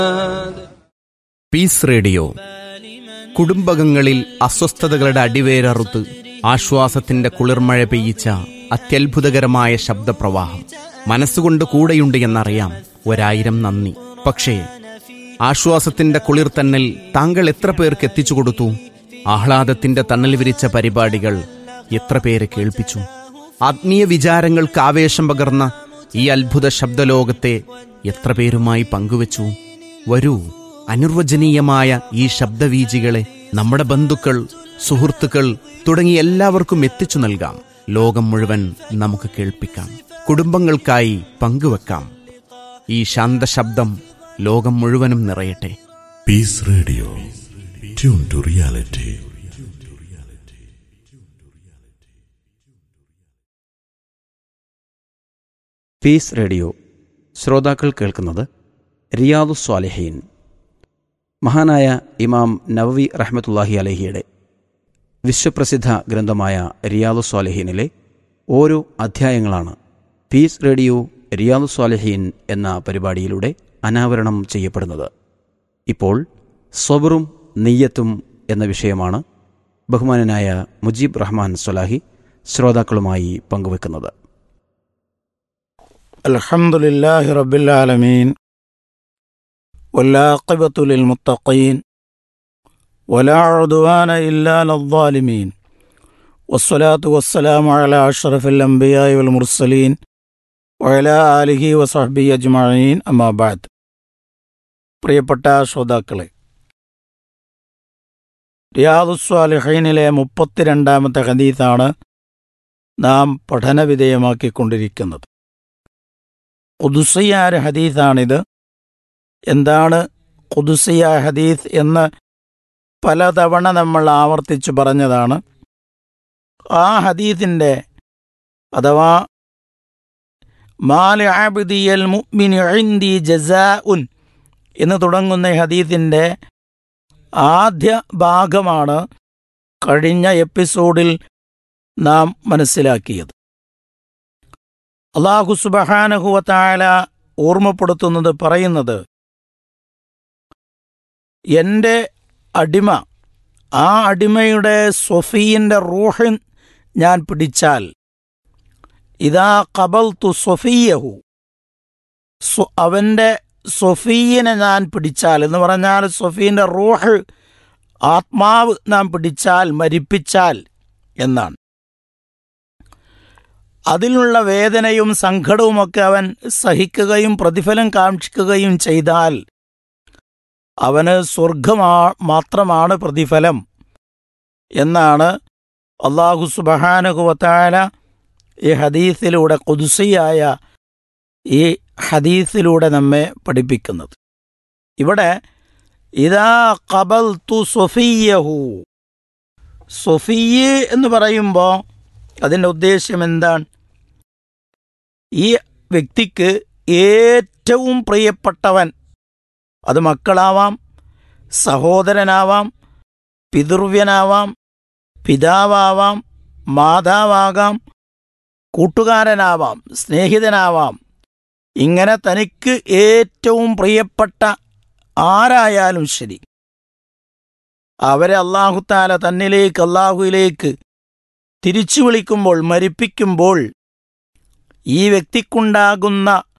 Piece radio കുടുംബകങ്ങളിൽ അസ്വസ്ഥതകളുടെ അടിവേരറുത്ത് ആശ്വാസത്തിന്റെ കുളിർമഴ പെയ്യിച്ച അത്യത്ഭുതകരമായ ശബ്ദപ്രവാഹം മനസ്സുകൊണ്ട് കൂടെയുണ്ട് എന്നറിയാം ഒരായിരം നന്ദി പക്ഷേ ആശ്വാസത്തിന്റെ കുളിർ തന്നൽ താങ്കൾ എത്ര പേർക്ക് എത്തിച്ചു കൊടുത്തു ആഹ്ലാദത്തിന്റെ തണൽ വിരിച്ച പരിപാടികൾ എത്ര പേരെ കേൾപ്പിച്ചു ആത്മീയ വിചാരങ്ങൾക്ക് ആവേശം പകർന്ന ഈ അത്ഭുത ശബ്ദലോകത്തെ എത്ര പേരുമായി പങ്കുവച്ചു വരൂ അനിർവചനീയമായ ഈ ശബ്ദവീജികളെ നമ്മുടെ ബന്ധുക്കൾ സുഹൃത്തുക്കൾ തുടങ്ങി എല്ലാവർക്കും എത്തിച്ചു നൽകാം ലോകം മുഴുവൻ നമുക്ക് കേൾപ്പിക്കാം കുടുംബങ്ങൾക്കായി പങ്കുവെക്കാം ഈ ശാന്തശബ്ദം ലോകം മുഴുവനും നിറയട്ടെ Peace Radio. Tune to reality. Peace radio ശ്രോതാക്കൾ കേൾക്കുന്നത് റിയാദു സ്വാലിഹീൻ മഹാനായ ഇമാം നവവി റഹ്മത്തുല്ലാഹി അലഹിയുടെ വിശ്വപ്രസിദ്ധ ഗ്രന്ഥമായ റിയാദു സ്വാലിഹീനിലെ ഓരോ അധ്യായങ്ങളാണ് പീസ് റേഡിയോ റിയാദു സ്വാലിഹീൻ എന്ന പരിപാടിയിലൂടെ അനാവരണം ചെയ്യപ്പെടുന്നത് ഇപ്പോൾ സ്വബറും നെയ്യത്തും എന്ന വിഷയമാണ് ബഹുമാനനായ മുജീബ് റഹ്മാൻ സ്വലാഹി ശ്രോതാക്കളുമായി പങ്കുവെക്കുന്നത് الحمد لله رب العالمين والعاقبة للمتقين ولا عدوان إلا على الظالمين والصلاة والسلام على أشرف الأنبياء والمرسلين وعلى آله وصحبه أجمعين أما بعد പ്രിയപ്പെട്ട ശ്രോതാക്കളെ റിയാദുസ്വാലിഹീനിലെ മുപ്പത്തിരണ്ടാമത്തെ ഹദീസാണ് നാം പഠനവിധേയമാക്കിക്കൊണ്ടിരിക്കുന്നത് കുതുസിയായ ഹദീസാണിത് എന്താണ് കുതുസിയ ഹദീസ് എന്ന് പലതവണ നമ്മൾ ആവർത്തിച്ചു പറഞ്ഞതാണ് ആ ഹദീസിൻ്റെ അഥവാ മാലി ആബിദിയൽ മുഅ്മിനി ഇൻദി ജസാഉൻ എന്ന് തുടങ്ങുന്ന ഈ ഹദീസിൻ്റെ ആദ്യ ഭാഗമാണ് കഴിഞ്ഞ എപ്പിസോഡിൽ നാം മനസ്സിലാക്കിയത് അള്ളാഹു സുബഹാനഹുവത്തായ ഓർമ്മപ്പെടുത്തുന്നത് പറയുന്നത് എൻ്റെ അടിമ ആ അടിമയുടെ സൊഫീൻ്റെ റൂഹ് ഞാൻ പിടിച്ചാൽ ഇതാ കബൽ തു സൊഫീയഹു അവൻ്റെ സൊഫീനെ ഞാൻ പിടിച്ചാൽ എന്ന് പറഞ്ഞാൽ സൊഫീൻ്റെ റൂഹ് ആത്മാവ് നാം പിടിച്ചാൽ മരിപ്പിച്ചാൽ എന്നാണ് അതിലുള്ള വേദനയും സങ്കടവുമൊക്കെ അവൻ സഹിക്കുകയും പ്രതിഫലം കാക്ഷിക്കുകയും ചെയ്താൽ അവന് സ്വർഗമാ മാത്രമാണ് പ്രതിഫലം എന്നാണ് അള്ളാഹു സുബഹാനുഹുവത്തായ ഈ ഹദീസിലൂടെ കുതുസിയായ ഈ ഹദീസിലൂടെ നമ്മെ പഠിപ്പിക്കുന്നത് ഇവിടെ ഇതാ കബൽ തു സൊഫിയഹു സൊഫിയ് എന്ന് പറയുമ്പോൾ അതിൻ്റെ ഉദ്ദേശ്യം എന്താണ് ഈ വ്യക്തിക്ക് ഏറ്റവും പ്രിയപ്പെട്ടവൻ അത് മക്കളാവാം സഹോദരനാവാം പിതൃവ്യനാവാം പിതാവാവാം മാതാവാകാം കൂട്ടുകാരനാവാം സ്നേഹിതനാവാം ഇങ്ങനെ തനിക്ക് ഏറ്റവും പ്രിയപ്പെട്ട ആരായാലും ശരി അവരെ അള്ളാഹുത്താല തന്നിലേക്ക് അള്ളാഹുവിലേക്ക് തിരിച്ചു വിളിക്കുമ്പോൾ മരിപ്പിക്കുമ്പോൾ ഈ വ്യക്തിക്കുണ്ടാകുന്ന